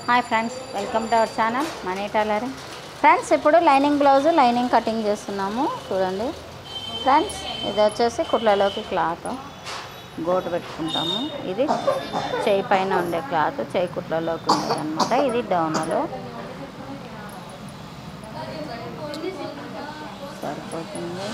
hi friends welcome to our channel Mani tailoring friends ఇప్పుడు lining blouse lining cutting చేస్తున్నాము చూడండి friends ఇది వచ్చేసి కుట్లలోకి క్లాత్ గోటు పెట్టుకుంటాము ఇది చేయి పైన ఉండే క్లాత్ చేయి కుట్లలోకి ఉండేది అనమాట ఇది డౌన్లో సరిపోతుంది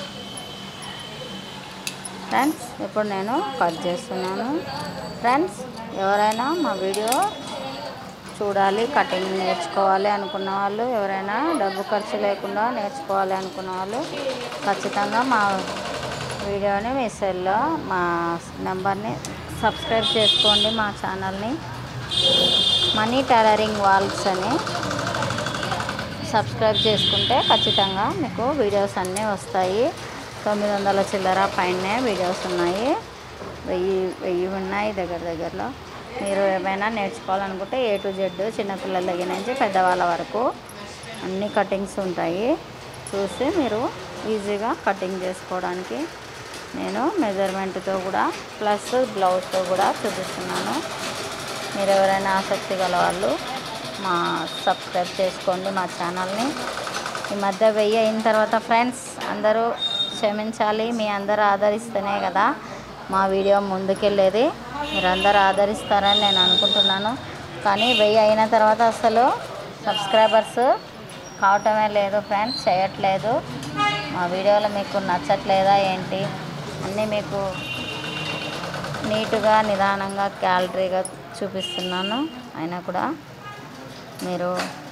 ఫ్రెండ్స్ ఇప్పుడు నేను కట్ చేస్తున్నాను ఫ్రెండ్స్ ఎవరైనా మా వీడియో చూడాలి కటింగ్ నేర్చుకోవాలి అనుకున్న వాళ్ళు ఎవరైనా డబ్బు ఖర్చు లేకుండా నేర్చుకోవాలి అనుకున్న వాళ్ళు ఖచ్చితంగా మా వీడియోని మీ సెల్లో మా నెంబర్ని సబ్స్క్రైబ్ చేసుకోండి మా ఛానల్ని మనీ టైలరింగ్ వాల్స్ అని సబ్స్క్రైబ్ చేసుకుంటే ఖచ్చితంగా మీకు వీడియోస్ అన్నీ వస్తాయి తొమ్మిది వందల చిల్లర పైనే వీడియోస్ ఉన్నాయి వెయ్యి వెయ్యి ఉన్నాయి దగ్గర దగ్గరలో మీరు ఏమైనా నేర్చుకోవాలనుకుంటే ఏ టు జెడ్ చిన్నపిల్లల దగ్గర నుంచి పెద్దవాళ్ళ వరకు అన్ని కటింగ్స్ ఉంటాయి చూసి మీరు ఈజీగా కటింగ్ చేసుకోవడానికి నేను మెజర్మెంట్తో కూడా ప్లస్ బ్లౌజ్తో కూడా చూపిస్తున్నాను మీరు ఎవరైనా ఆసక్తి గల వాళ్ళు మా సబ్స్క్రైబ్ చేసుకోండి మా ఛానల్ని ఈ మధ్య వెయ్యి అయిన తర్వాత ఫ్రెండ్స్ అందరూ క్షమించాలి మీ అందరూ ఆదరిస్తేనే కదా మా వీడియో ముందుకెళ్ళేది మీరు అందరూ ఆదరిస్తారని నేను అనుకుంటున్నాను కానీ వెయ్యి అయిన తర్వాత అసలు సబ్స్క్రైబర్స్ కావటమే లేదు ఫ్రెండ్స్ చేయట్లేదు మా వీడియోలు మీకు నచ్చట్లేదా ఏంటి అన్నీ మీకు నీట్గా నిదానంగా క్యాలరీగా చూపిస్తున్నాను అయినా కూడా మీరు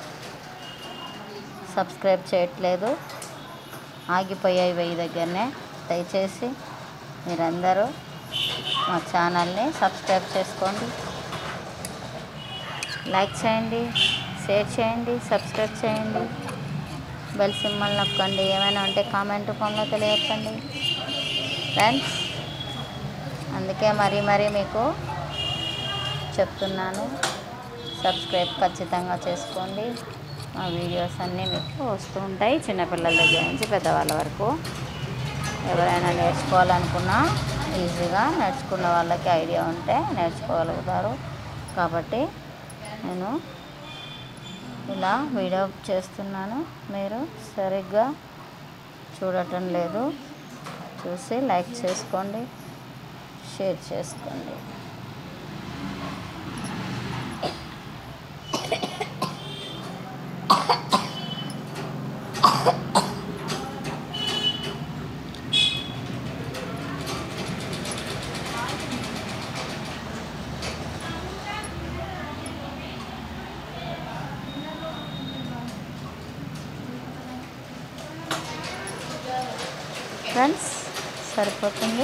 సబ్స్క్రైబ్ చేయట్లేదు ఆగిపోయాయి వెయ్యి దగ్గరనే దయచేసి మీరందరూ మా ఛానల్ని సబ్స్క్రైబ్ చేసుకోండి లైక్ చేయండి షేర్ చేయండి సబ్స్క్రైబ్ చేయండి బెల్ సింబల్ నొక్కండి ఏమైనా ఉంటే కామెంట్ రూపంలో తెలియకండి ఫ్రెండ్స్ అందుకే మరీ మరీ మీకు చెప్తున్నాను సబ్స్క్రైబ్ ఖచ్చితంగా చేసుకోండి మా వీడియోస్ అన్నీ మీకు వస్తూ ఉంటాయి చిన్నపిల్లల దగ్గర నుంచి పెద్దవాళ్ళ వరకు ఎవరైనా నేర్చుకోవాలనుకున్నా ఈజీగా నేర్చుకున్న వాళ్ళకి ఐడియా ఉంటే నేర్చుకోగలుగుతారు కాబట్టి నేను ఇలా వీడియో చేస్తున్నాను మీరు సరిగ్గా చూడటం లేదు చూసి లైక్ చేసుకోండి షేర్ చేసుకోండి ఫ్రెండ్స్ సరిపోతుంది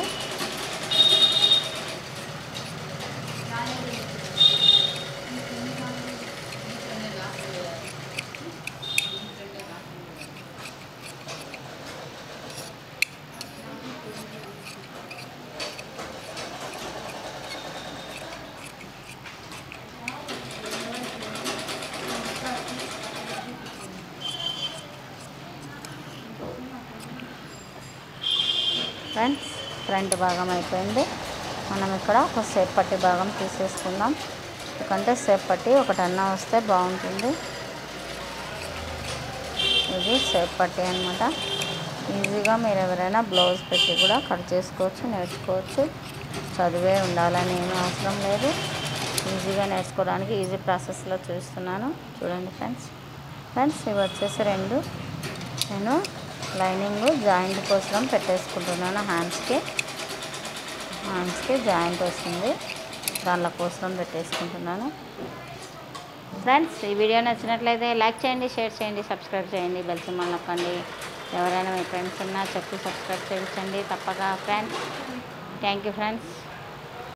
ఫ్రెండ్స్ ఫ్రంట్ భాగం అయిపోయింది మనం ఇక్కడ ఒక సేప్ పట్టి భాగం తీసేసుకుందాం ఎందుకంటే సేప్ పట్టి ఒకటన్నా వస్తే బాగుంటుంది ఇది సేప్ పట్టి అనమాట ఈజీగా మీరు ఎవరైనా బ్లౌజ్ పెట్టి కూడా కట్ చేసుకోవచ్చు నేర్చుకోవచ్చు చదివే ఉండాలని ఏమీ అవసరం లేదు ఈజీగా నేర్చుకోవడానికి ఈజీ ప్రాసెస్లో చూస్తున్నాను చూడండి ఫ్రెండ్స్ ఫ్రెండ్స్ ఇవి వచ్చేసి రెండు నేను లైనింగ్ జాయింట్ కోసం పెట్టేసుకుంటున్నాను హ్యాండ్స్కి హ్యాండ్స్కి జాయింట్ వస్తుంది దానిలో కోసం పెట్టేసుకుంటున్నాను ఫ్రెండ్స్ ఈ వీడియో నచ్చినట్లయితే లైక్ చేయండి షేర్ చేయండి సబ్స్క్రైబ్ చేయండి బెల్ సింబల్ నొక్కండి ఎవరైనా మీ ఫ్రెండ్స్ ఉన్నా చెప్పి సబ్స్క్రైబ్ చేయించండి తప్పక ఫ్రెండ్స్ థ్యాంక్ యూ ఫ్రెండ్స్